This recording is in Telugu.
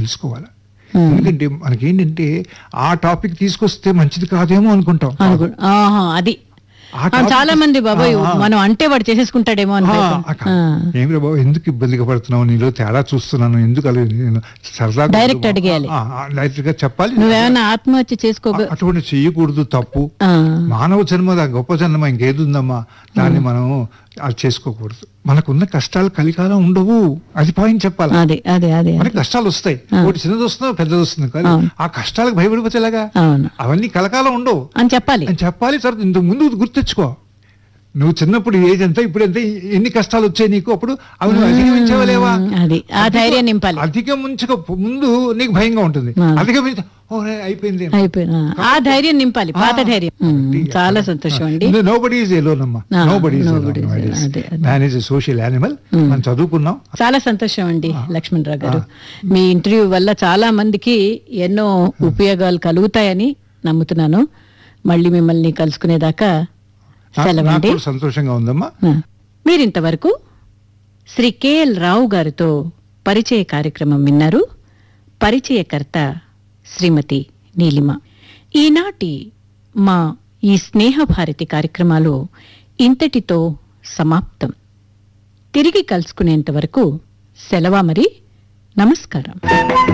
తెలుసుకోవాలి ఎందుకంటే మనకేంటంటే ఆ టాపిక్ తీసుకొస్తే మంచిది కాదేమో అనుకుంటాం అనుకో ఆహా, అది ఆ ఆ, topic చాలా మంది బాబాయ్ ఆ, ఆ. మనం అంటే వాడు చేసేసుకుంటాడేమో అని ఆ, భయపడ- అక్క, ఆ. ఏమిరా బాబు ఎందుకు ఇబ్బందిగా పడుతున్నావు నీలో తేడా చూస్తున్నాను ఎందుకు అలా నేను సరదాగా Direct అడిగేయాలి. ఆ, ఆ, డైరెక్ట్ గా చెప్పాలి నువ్వేమైనా ఆత్మహత్య చేసుకోగ అ- అటువంటి చెయ్యకూడదు తప్పు ఆ, మానవ జన్మ దా గొప్ప జన్మ ఇంకేది ఉందమ్మా దాన్ని మనం అది చేసుకోకూడదు మనకున్న కష్టాలు కలికాలం ఉండవు అది పాయింట్ చెప్పాలి అదే అదే అదే మనకి కష్టాలు వస్తాయి ఒకటి చిన్నది వస్తుందో పెద్దది వస్తుంది కానీ అవును. ఆ కష్టాలకు భయపడిపోతే ఎలాగా అవును అవన్నీ కలకాలం ఉండవు అని చెప్పాలి అని చెప్పాలి తర్వాత ఇంతకు ముందు గుర్తెచ్చుకో నువ్వు చిన్నప్పుడు ఏజ్ ఎంత ఇప్పుడు ఎంత ఎన్ని కష్టాలు వచ్చాయి నీకు అప్పుడు అవి నువ్వు అధిగమించవలేవా మ్, అది ఆ ధైర్యం నింపాలి అధిగమించక ముందు నీకు భయంగా ఉంటుంది ఆ. అధిగమించ ఓరే అయిపోయింది అయిపోయినా ఆ ధైర్యం నింపాలి పాత ధైర్యం మ్, చాలా సంతోషం అండి నో బడీ ఈజ్ ఎలోన్ అమ్మా ఆ, nobody is nobody is alone. అదే, అదే. మ్యాన్ ఈజ్ సోషల్ యానిమల్ మనం చదువుకున్నాం చాలా సంతోషం అండి లక్ష్మణరావు గారు మీ ఇంటర్వ్యూ వల్ల చాలా మందికి ఎన్నో ఉపయోగాలు కలుగుతాయని నమ్ముతున్నాను మళ్ళీ మిమ్మల్ని కలుసుకునేదాకా నా- నాకు సెలవండి కూడా సంతోషంగా ఉందమ్మా ఆ. మీరింతవరకు శ్రీ కెఎల్ రావు గారితో పరిచయ కార్యక్రమం విన్నారు పరిచయకర్త శ్రీమతి నీలిమ ఈనాటి మా ఈ స్నేహభారతి కార్యక్రమాలు ఇంతటితో సమాప్తం తిరిగి కలుసుకునేంత వరకు సెలవా మరి నమస్కారం